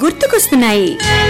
గుర్తుకొస్తున్నాయి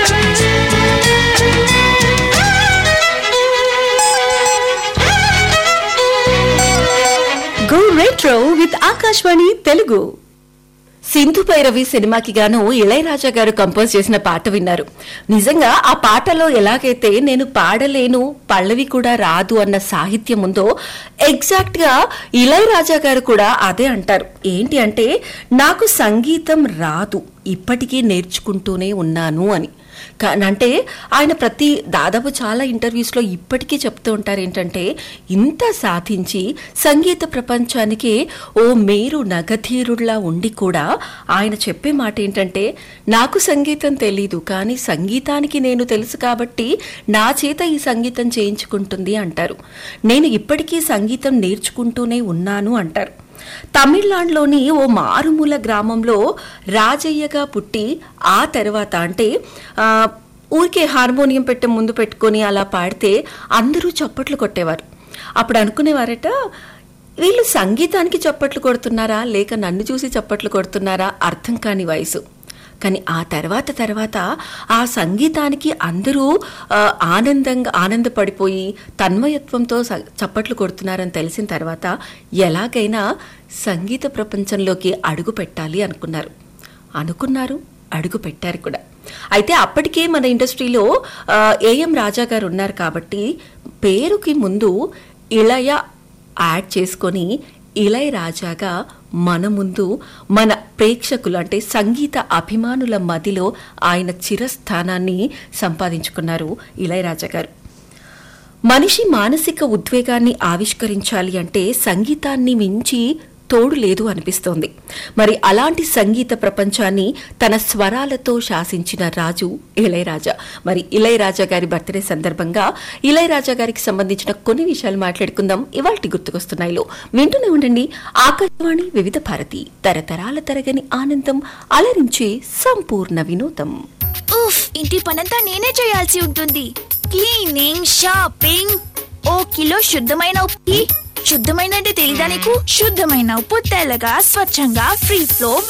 go retro with Akashvani Telugu Sindhu Bhairavi సినిమాకి గాను ఇళయరాజా గారు కంపోజ్ చేసిన పాట విన్నారు నిజంగా ఆ పాటలో ఎలాగైతే నేను పాడలేను పల్లవి కూడా రాదు అన్న సాహిత్యం ఉందో ఎగ్జాక్ట్ గా ఇళయరాజా గారు కూడా అదే అంటారు ఏంటి అంటే నాకు సంగీతం రాదు ఇప్పటికీ నేర్చుకుంటూనే ఉన్నాను అని కా- అంటే ఆయన ప్రతి దాదాపు చాలా ఇంటర్వ్యూస్ లో ఇప్పటికీ చెప్తూ ఉంటారు ఏంటంటే ఇంత సాధించి సంగీత ప్రపంచానికి ఓ మేరు నగధీరుడిలా ఉండి కూడా ఆయన చెప్పే మాట ఏంటంటే నాకు సంగీతం తెలీదు కానీ సంగీతానికి నేను తెలుసు కాబట్టి నా చేత ఈ సంగీతం చేయించుకుంటుంది అంటారు నేను ఇప్పటికీ సంగీతం నేర్చుకుంటూనే ఉన్నాను అంటారు తమిళనాడులోని ఓ మారుమూల గ్రామంలో రాజయ్యగా పుట్టి ఆ తర్వాత అంటే ఆ, ఊరికే హార్మోనియం పెట్టే ముందు పెట్టుకొని అలా పాడితే అందరూ చప్పట్లు కొట్టేవారు అప్పుడు అనుకునేవారట వీళ్ళు సంగీతానికి చప్పట్లు కొడుతున్నారా లేక నన్ను చూసి చప్పట్లు కొడుతున్నారా అర్థం కాని వయసు కానీ ఆ తర్వాత తర్వాత ఆ సంగీతానికి అందరూ ఆ, ఆనందంగా ఆనందపడిపోయి తన్మయత్వంతో స- చప్పట్లు కొడుతున్నారని తెలిసిన తర్వాత ఎలాగైనా సంగీత ప్రపంచంలోకి అడుగు పెట్టాలి అనుకున్నారు అనుకున్నారు అడుగు పెట్టారు కూడా అయితే అప్పటికే మన ఇండస్ట్రీలో ఆ, ఏఎం రాజా గారు ఉన్నారు కాబట్టి పేరుకి ముందు ఇళయ యాడ్ చేసుకొని ఇళయ రాజాగా మన ముందు మన ప్రేక్షకులు అంటే సంగీత అభిమానుల మదిలో ఆయన చిరస్థానాన్ని సంపాదించుకున్నారు ఇళయరాజా గారు మనిషి మానసిక ఉద్వేగాన్ని ఆవిష్కరించాలి అంటే సంగీతాన్ని మించి తోడు లేదు అనిపిస్తోంది మరి అలాంటి సంగీత ప్రపంచాన్ని తన స్వరాలతో శాసించిన రాజు ఇళయరాజా మరి ఇళయరాజా గారి బర్త్డే సందర్భంగా ఇళయరాజా గారికి సంబంధించిన కొన్ని విషయాలు మాట్లాడుకుందాం ఇవాల్టి గుర్తుకొస్తున్నాయిలో వింటూనే ఉండండి ఆకాశవాణి వివిధ భారతి తరతరాల తరగని ఆనందం అలరించే సంపూర్ణ వినోదం ఉఫ్ ఇంటి పనంతా నేనే చేయాల్సి ఉంటుంది క్లీనింగ్ షాపింగ్ ఓ కిలో శుద్ధమైన ఉప్పు శుద్ధమైన అంటే తెలీదా నీకు శుద్ధమైన ఉప్పు తెల్లగా స్వచ్ఛంగా ఫ్రీ ఫ్లో